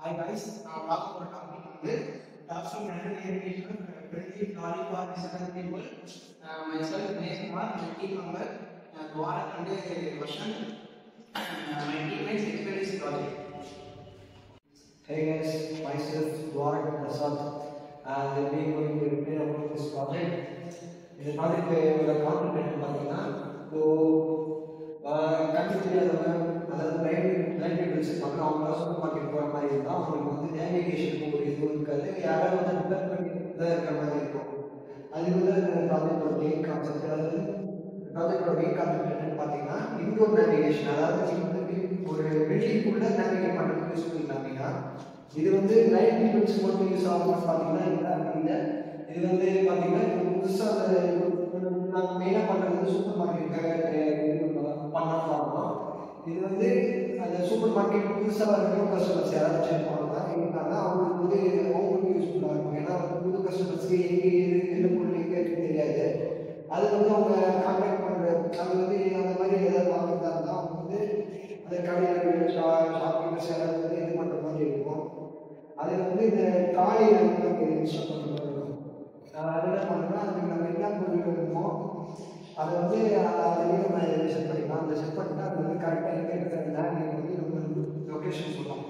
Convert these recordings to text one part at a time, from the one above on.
Hi guys நான் பார்க்க போகிற டாபிக் வந்து tops of mental aviation twenty lorry for seven people myself Neshkumar my team member uh, Dwarak and Varshan my teammates experience project Hey guys, myself Dwarak Prasad and we are going to repair about this project. இந்த ப்ராஜெக்டோட concept பார்த்தீங்கன்னா இப்போ கண்ணு தெரியாதவங்க அதாவது blind blind peoples இருப்பாங்க அவங்களாம் super market போகிற மாதிரி இருந்தால் அவங்களுக்கு வந்து நேவிகேஷன் ஒரு இது இருக்காது யாராவது வந்து ரிப்பேர் பண்ணி தான் இருக்கிற மாதிரி இருக்கும் அது வந்து இந்த ப்ராஜெக்டோட மெயின் கான்செப்ட் அதாவது ப்ராஜெக்டோட மெயின் கான்செப்ட் என்னன்னு பார்த்தீங்கன்னா இன்டோர் நேவிகேஷன் அதாவது நீங்க வந்து ஒரு பில்டிங்குள்ள நேவிகேட் பண்ணுறதுக்கு யூஸ் பண்ணிக்கலாம் இது வந்து நைட் பீப்புள்ஸ் மட்டும் யூஸ் ஆகும்னு பார்த்தீங்கன்னா இல்லை இல்லை இது வந்து பார்த்தீங்கன்னா இப்போ புதுசாக நாங்கள் மெயினாக பண்ணுறது வந்து சூப்பர் மார்க்கெட்டுக்காக பண்ணலாம் பார்க்கலாம் இது வந்து அந்த சூப்பர் மார்க்கெட் புதுசாக இருக்கிற கஸ்டமர்ஸ் யாராவது செக் பண்ணலாம் இருந்தாங்க அவங்களுக்கு வந்து அவங்களுக்கு யூஸ்ஃபுல்லாக இருக்கும் ஏன்னா புது கஸ்டமர்ஸ்க்கு எங்கே இருக்கு எந்த பொருள் எங்கே இருக்குன்னு தெரியாது அது வந்து அவங்க கான்டாக்ட் பண்ணுற அது வந்து அந்த மாதிரி ஏதாவது வாங்குறதா இருந்தால் அவங்க வந்து அந்த கடையில் ஷா ஷாப்பிங்கர்ஸ் யாராவது வந்து இது பண்ணுற மாதிரி இருக்கும் அதில் வந்து இந்த ட்ராலியை வந்து நம்ம இன்ஸ்டால் பண்ணுற மாதிரி இருக்கும் அது என்ன பண்ணுறோம்னா அதுக்கு நம்ம என்ன பொருள் வேணுமோ அதை வந்து அதுலேயே நம்ம செட் பண்ணிக்கலாம் அந்த செட் பண்ணிட்டா அது வந்து கரெக்டாக எங்கே இருக்கிற லேண்ட் வந்து நம்ம லொக்கேஷன் சொல்லலாம்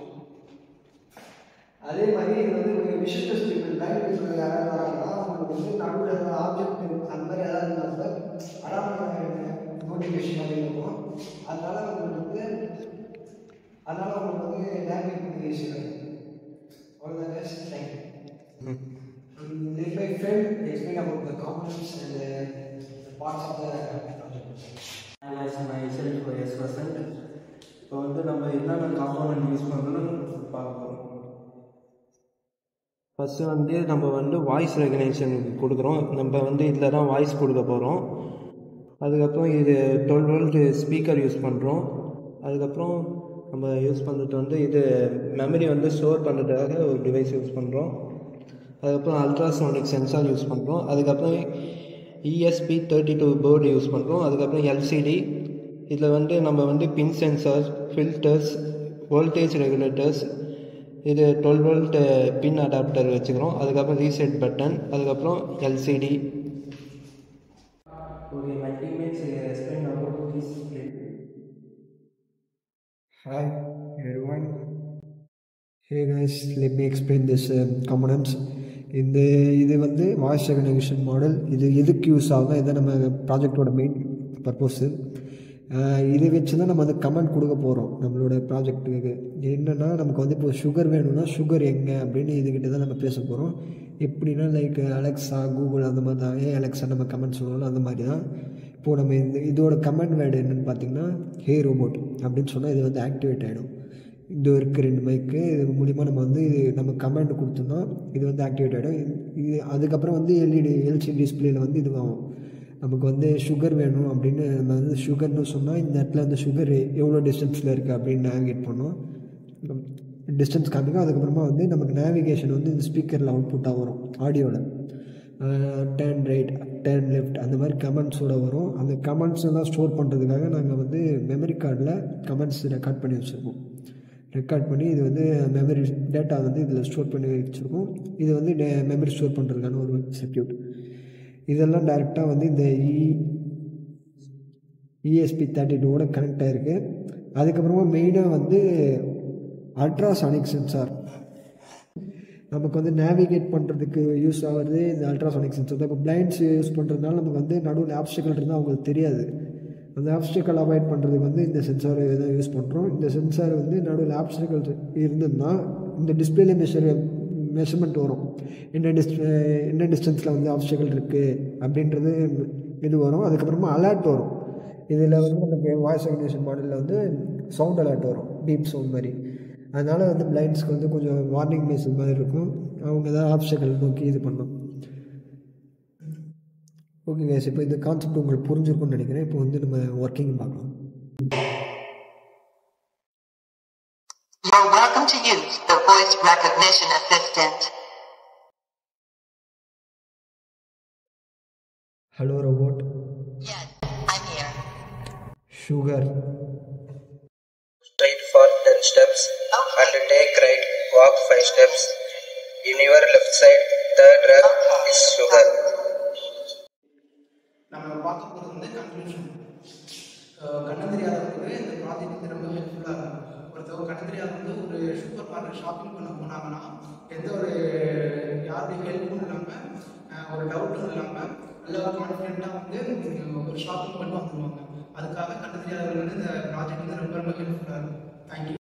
அதே மாதிரி இது வந்து ஒரு விஷுவல்ஸ் பீப்புள் லைட் பீப்புள் யாராவது வராங்கன்னா அவங்களுக்கு வந்து நடுவில் ஆப்ஜெக்ட் அந்த மாதிரி ஏதாவது இருந்தால் அடாப்ட் நோட்டிஃபிகேஷன் மாதிரி இருக்கும் அதனால உங்களுக்கு வந்து அதனால உங்களுக்கு வந்து நேவிகேட் பண்ணி ஈஸியாக அவ்வளோதான் guys. Thank you. Um, If my friend explain about the components and the, the parts of the project. as myself S percent இப்போ வந்து நம்ம என்னென்ன காம்பனண்ட் யூஸ் பண்ணுறோம்னு பார்க்க போகிறோம் ஃபஸ்ட்டு வந்து நம்ம வந்து வாய்ஸ் ரெகனைசேஷன் கொடுக்குறோம் நம்ம வந்து இதில் தான் வாய்ஸ் கொடுக்க போகிறோம் அதுக்கப்புறம் இது டுவெல் வோல்ட் ஸ்பீக்கர் யூஸ் பண்ணுறோம் அதுக்கப்புறம் நம்ம யூஸ் பண்ணுறது வந்து இது மெமரி வந்து ஸ்டோர் பண்ணுறதுக்காக ஒரு டிவைஸ் யூஸ் பண்ணுறோம் அதுக்கப்புறம் அல்ட்ராசோனிக் சென்சார் யூஸ் பண்ணுறோம் அதுக்கப்புறம் ESP thirty two board use பண்ணுறோம் அதுக்கப்புறம் எல்சிடி இதில் வந்து நம்ம வந்து pin sensor filters voltage regulators இது டுவெல் வோல்ட் பின் அடாப்டர் வச்சுக்கிறோம் அதுக்கப்புறம் ரீசெட் பட்டன் அதுக்கப்புறம் LCD okay my teammates explain about this Hi everyone. Hey guys, let me explain this um, components. இந்த இது வந்து வாய்ஸ் ரெகனைசேஷன் மாடல் இது எதுக்கு use ஆகும் இதை நம்ம ப்ராஜெக்டோட மெயின் பர்பஸு இதை வச்சு தான் நம்ம வந்து கமெண்ட் கொடுக்க போகிறோம் நம்மளோட ப்ராஜெக்ட்டுக்கு என்னென்னா நமக்கு வந்து இப்போ சுகர் வேணும்னா சுகர் எங்கே அப்படின்னு இதுக்கிட்ட தான் நம்ம பேச போகிறோம் எப்படின்னா லைக் அலெக்ஸா கூகுள் அந்த மாதிரி தான் ஏன் அலெக்ஸா நம்ம கமெண்ட் சொல்லணும் அந்த மாதிரி தான் இப்போது நம்ம இந்த இதோட கமெண்ட் வேர்டு என்னென்னு பார்த்தீங்கன்னா ஹே ரோபோட் அப்படின்னு சொன்னால் இது வந்து ஆக்டிவேட் ஆகிடும் இந்த இருக்க ரெண்டு மைக்கு இது மூலிமா நம்ம வந்து இது நம்ம கமெண்ட் கொடுத்தோம்னா இது வந்து ஆக்டிவேட் ஆகிடும் இது அதுக்கப்புறம் வந்து எல்இடி எல்சிடி டிஸ்பிளேல வந்து இது ஆகும் நமக்கு வந்து சுகர் வேணும் அப்படின்னு நம்ம வந்து சுகர்னு சொன்னால் இந்த இடத்துல வந்து சுகர் எவ்வளோ டிஸ்டன்ஸில் இருக்குது அப்படின்னு நேவிகேட் பண்ணோம் டிஸ்டன்ஸ் காமிக்கும் அதுக்கப்புறமா வந்து நமக்கு நேவிகேஷன் வந்து இந்த ஸ்பீக்கரில் அவுட்புட்டாக வரும் ஆடியோவில் டேர்ன் ரைட் டேர்ன் லெஃப்ட் அந்த மாதிரி கமெண்ட்ஸோட வரும் அந்த கமெண்ட்ஸ் எல்லாம் ஸ்டோர் பண்ணுறதுக்காக நாங்கள் வந்து மெமரி கார்டில் கமெண்ட்ஸ் ரெக்கார்ட் பண்ணி வச்சுருக்கோம் ரெக்கார்ட் பண்ணி இது வந்து மெமரி டேட்டா வந்து இதில் ஸ்டோர் பண்ணி வச்சுருக்கோம் இது வந்து மெமரி ஸ்டோர் பண்ணுறதுக்கான ஒரு சர்க்கியூட் இதெல்லாம் டைரெக்டாக வந்து இந்த இ இஎஸ்பி தேர்ட்டி டூவோட கனெக்ட் ஆகிருக்கு அதுக்கப்புறமா மெயினாக வந்து அல்ட்ராசானிக் சென்சார் நமக்கு வந்து நேவிகேட் பண்ணுறதுக்கு யூஸ் ஆகிறது இந்த அல்ட்ராசானிக் சென்சார் தான் இப்போ பிளைண்ட்ஸ் யூஸ் பண்ணுறதுனால நமக்கு வந்து நடுவில் ஆப்ஸ்டிக்கல் இருந்தால் அவங்களுக்கு தெரியாது அந்த ஆப்ஸ்டிக்கல் அவாய்ட் பண்ணுறதுக்கு வந்து இந்த சென்சார் தான் யூஸ் பண்ணுறோம் இந்த சென்சார் வந்து நடுவில் ஆப்ஸ்டிக்கல் இருந்ததுன்னா இந்த டிஸ்பிளேல மெஷர் மெஷர்மெண்ட் வரும் என்ன டிஸ் என்ன டிஸ்டன்ஸில் வந்து ஆப்ஸ்டிக்கல் இருக்குது அப்படின்றது இது வரும் அதுக்கப்புறமா அலர்ட் வரும் இதில் வந்து நமக்கு வாய்ஸ் ரெகனேஷன் மாடலில் வந்து சவுண்ட் அலர்ட் வரும் பீப் சவுண்ட் மாதிரி அதனால் வந்து பிளைண்ட்ஸ்க்கு வந்து கொஞ்சம் வார்னிங் மெசேஜ் மாதிரி இருக்கும் அவங்க ஏதாவது ஆப்ஸ்டிக்கல் நோக்கி இது பண்ணணும் ஓகே கேஸ் இப்போ இந்த கான்செப்ட் உங்களுக்கு புரிஞ்சிருக்கும்னு நினைக்கிறேன் இப்போ வந்து நம்ம ஒர்க்கிங் பார்க்கலாம் You're welcome to use the voice recognition assistant. Hello robot Yes, I'm here. Sugar straight for 10 steps Okay. and take right walk 5 steps. In your left side, third row is sugar. நம்ம பார்க்க போகிறது வந்து conclusion கண்ணு தெரியாதவங்களுக்கு இந்த project வந்து ரொம்ப ஹெல்ப்ஃபுல்லாக இருக்கும் ஒருத்தவங்க கண்ணு தெரியாதவங்க வந்து ஒரு சூப்பர் மார்க்கெட் ஷாப்பிங் பண்ண போனாங்கன்னா எந்த ஒரு யாருடைய ஹெல்ப்பும் இல்லாமல் ஒரு டவுட்டும் இல்லாமல் நல்ல ஒரு கான்ஃபிடென்ட்டாக வந்து ஒரு ஷாப்பிங் பண்ணி வந்துடுவாங்க அதுக்காக கண்ணு தெரியாதவர்கள் வந்து இந்த ப்ராஜெக்ட் வந்து ரொம்ப ரொம்ப ஹெல்ப்ஃபுல்லாக இருக்கும் தேங்க்யூ